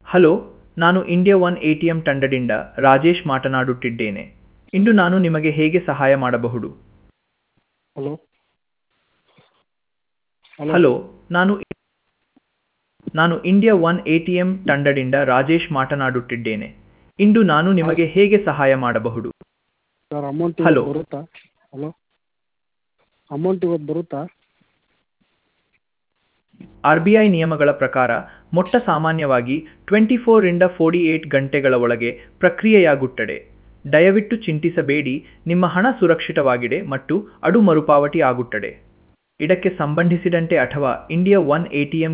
Hello ನಾನು India One A T M ತಂಡದಿಂದ ರಾಜೇಶ್ ಮಾತನಾಡುತ್ತಿದ್ದೇನೆ ಇಂದು ನಾನು ನಿಮಗೆ ಹೇಗೆ ಸಹಾಯ ಮಾಡಬಹುದು ಹಲೋ ಹಲೋ ನಾನು ನಾನು India One A T M ತಂಡದಿಂದ ರಾಜೇಶ್ ಮಾತನಾಡುತ್ತಿದ್ದೇನೆ ಇಂದು ನಾನು ನಿಮಗೆ ಹೇಗೆ ಸಹಾಯ ಮಾಡಬಹುದು ಸರ್ ಅಮೌಂಟ್ Hello. ಇವತ್ತು ಬರುತ್ತಾ ಹಲೋ ಅಮೌಂಟ್ ಇವತ್ತು ಬರುತ್ತಾ ಆರ್ ಬಿ ಐ ನಿಯಮಗಳ ಪ್ರಕಾರ ಮೊಟ್ಟ ಸಾಮಾನ್ಯವಾಗಿ ಟ್ವೆಂಟಿ ಫೋರಿಂದ ಫೋರ್ಟಿ ಏಟ್ ಗಂಟೆಗಳ ಒಳಗೆ ಪ್ರಕ್ರಿಯೆಯಾಗುತ್ತದೆ ದಯವಿಟ್ಟು ಚಿಂತಿಸಬೇಡಿ ನಿಮ್ಮ ಹಣ ಸುರಕ್ಷಿತವಾಗಿದೆ ಮತ್ತು ಅದು ಮರುಪಾವತಿ ಆಗುತ್ತದೆ ಇದಕ್ಕೆ ಸಂಬಂಧಿಸಿದಂತೆ ಅಥವಾ India One A T M